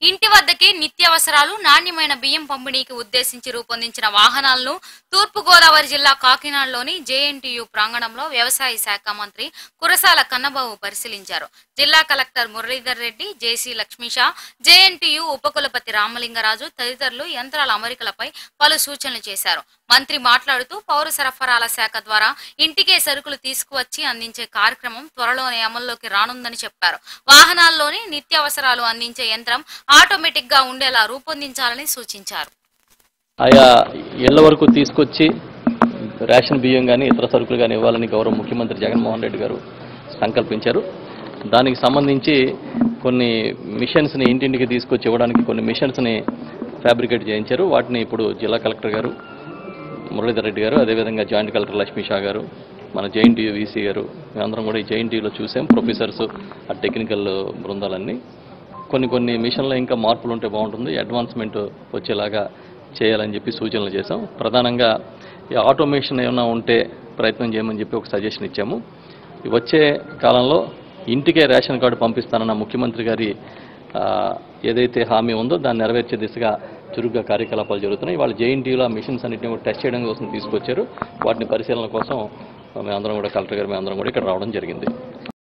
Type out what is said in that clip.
ఇంటి వద్దకే నిత్యావసరాలు నాణ్యమైన బియ్యం పంపిణీకి ఉద్దేశించి రూపొందించిన వాహనాలను తూర్పు గోదావరి జిల్లా కాకినాడలోని జేఎన్టీయు ప్రాంగణంలో వ్యవసాయ శాఖ మంత్రి కురసాల కన్నబాబు పరిశీలించారు జిల్లా collector Muralidhar Reddy JC Lakshmisha JNTU ఉపకులపతి రామలింగరాజు తదితరులు యంత్రాల అమరికలపై పలు సూచనలు చేశారు మంత్రి మాట్లాడుతూ పౌర సరఫరాల శాఖ ద్వారా ఇంటికే సరుకులు తీసుకువచ్చి అందించే కార్యక్రమం త్వరలోనే అమల్లోకి రానుందని చెప్పారు వాహనాల్లోని నిత్యావసరాలు అందించే యంత్రం ఆటోమేటిక్ గా ఉండేలా రూపొందించాలని సూచించారు ఆయా ఇళ్ల వరకు తీసుకొచ్చి రేషన్ బియ్యం కానీ ఇతర సరుకులు కానీ ఇవ్వాలని గౌరవ ముఖ్యమంత్రి జగన్మోహన్ రెడ్డి గారు సంకల్పించారు దానికి సంబంధించి కొన్ని మిషన్స్ని ఇంటింటికి తీసుకొచ్చి ఇవ్వడానికి కొన్ని మిషన్స్ని ఫ్యాబ్రికేట్ చేయించారు వాటిని ఇప్పుడు జిల్లా కలెక్టర్ గారు మురళీధర్ రెడ్డి గారు అదేవిధంగా జాయింట్ కలెక్టర్ లక్ష్మీ షా గారు మన జేఎన్టీయూ వీసీ గారు మేమందరం కూడా ఈ జేఎన్టీయూలో చూసాం ప్రొఫెసర్స్ ఆ టెక్నికల్ బృందాలన్నీ కొన్ని కొన్ని మిషన్లో ఇంకా మార్పులు ఉంటే బాగుంటుంది అడ్వాన్స్మెంట్ వచ్చేలాగా చేయాలని చెప్పి సూచనలు చేశాం ప్రధానంగా ఈ ఆటోమేషన్ ఏమైనా ఉంటే ప్రయత్నం చేయమని చెప్పి ఒక సజెషన్ ఇచ్చాము ఈ వచ్చే కాలంలో ఇంటికే రేషన్ కార్డు పంపిస్తానన్న ముఖ్యమంత్రి గారి ఆ, ఏదైతే హామీ ఉందో దాన్ని నెరవేర్చే దిశగా చురుగ్గా కార్యకలాపాలు జరుగుతున్నాయి వాళ్ళ జేఎన్టీయూలో మిషన్స్ అన్నింటినీ కూడా టెస్ట్ చేయడం కోసం తీసుకొచ్చారు వాటిని పరిశీలన కోసం మేమందరం కూడా కలెక్టర్ గారు మేమందరం కూడా ఇక్కడ రావడం జరిగింది